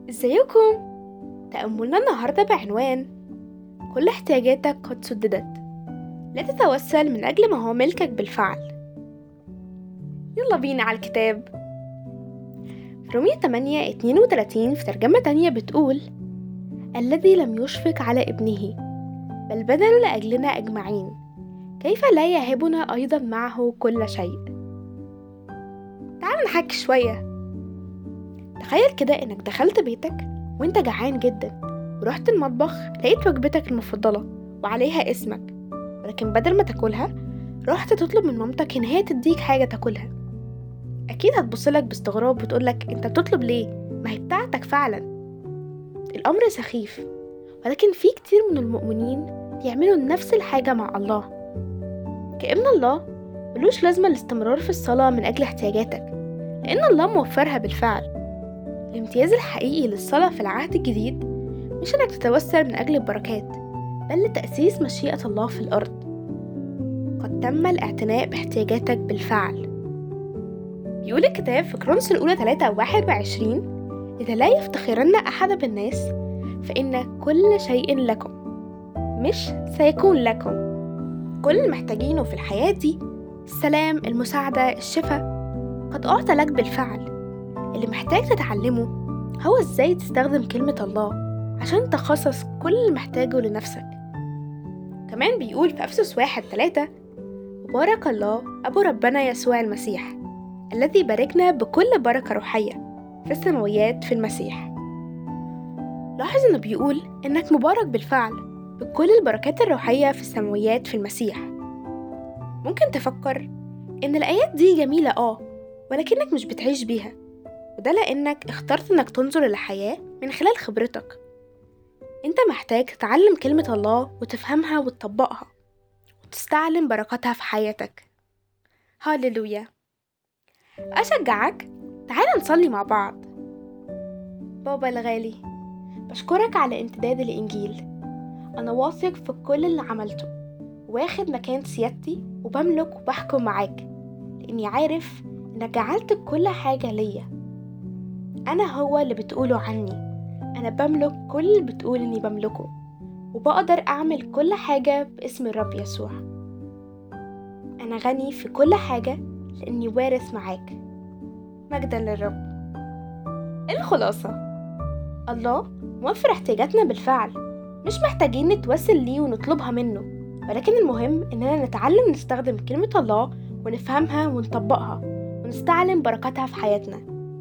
ازيكم تأملنا النهاردة بعنوان كل احتياجاتك قد سددت لا تتوسل من أجل ما هو ملكك بالفعل يلا بينا على الكتاب في رومية 8 32 في ترجمة تانية بتقول الذي لم يشفق على ابنه بل بذل لأجلنا أجمعين كيف لا يهبنا أيضا معه كل شيء تعال نحكي شوية تخيل كده إنك دخلت بيتك وإنت جعان جدا ورحت المطبخ لقيت وجبتك المفضلة وعليها اسمك ولكن بدل ما تاكلها رحت تطلب من مامتك إن هي تديك حاجة تاكلها أكيد هتبصلك باستغراب وتقولك أنت بتطلب ليه؟ ما هي بتاعتك فعلا الأمر سخيف ولكن في كتير من المؤمنين بيعملوا نفس الحاجة مع الله كابن الله ملوش لازمة الاستمرار في الصلاة من أجل احتياجاتك لأن الله موفرها بالفعل الامتياز الحقيقي للصلاة في العهد الجديد مش إنك تتوسل من أجل البركات بل لتأسيس مشيئة الله في الأرض قد تم الاعتناء باحتياجاتك بالفعل بيقول الكتاب في كرونس الأولى 3 21 إذا لا يفتخرن أحد بالناس فإن كل شيء لكم مش سيكون لكم كل المحتاجينه في الحياة دي السلام المساعدة الشفاء قد أعطى لك بالفعل اللي محتاج تتعلمه هو إزاي تستخدم كلمة الله عشان تخصص كل اللي محتاجه لنفسك كمان بيقول في أفسس واحد تلاتة وبارك الله أبو ربنا يسوع المسيح الذي باركنا بكل بركة روحية في السماويات في المسيح لاحظ إنه بيقول إنك مبارك بالفعل بكل البركات الروحية في السماويات في المسيح ممكن تفكر إن الآيات دي جميلة آه ولكنك مش بتعيش بيها وده لأنك اخترت إنك تنظر للحياة من خلال خبرتك أنت محتاج تتعلم كلمة الله وتفهمها وتطبقها وتستعلم بركاتها في حياتك هاللويا أشجعك تعال نصلي مع بعض بابا الغالي بشكرك على امتداد الإنجيل أنا واثق في كل اللي عملته واخد مكان سيادتي وبملك وبحكم معاك لأني عارف إنك جعلت كل حاجة ليا أنا هو اللي بتقوله عني أنا بملك كل اللي بتقول إني بملكه وبقدر أعمل كل حاجة باسم الرب يسوع أنا غني في كل حاجة لأني وارث معاك مجدا للرب الخلاصة الله موفر احتياجاتنا بالفعل مش محتاجين نتوسل ليه ونطلبها منه ولكن المهم إننا نتعلم نستخدم كلمة الله ونفهمها ونطبقها ونستعلم بركاتها في حياتنا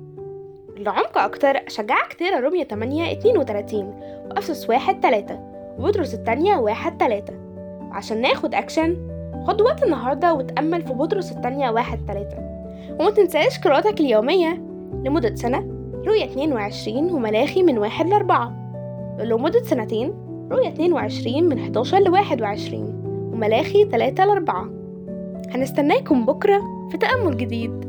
لعمق أكتر أشجعك تقرا رومية 8 32 وأفسس 1 3 وبطرس التانية 1 3 وعشان ناخد أكشن خد وقت النهاردة وتأمل في بطرس التانية 1 3 وما تنساش قراءتك اليومية لمدة سنة رؤية 22 وملاخي من 1 ل 4 لمدة سنتين رؤية 22 من 11 ل 21 وملاخي 3 ل 4 هنستناكم بكرة في تأمل جديد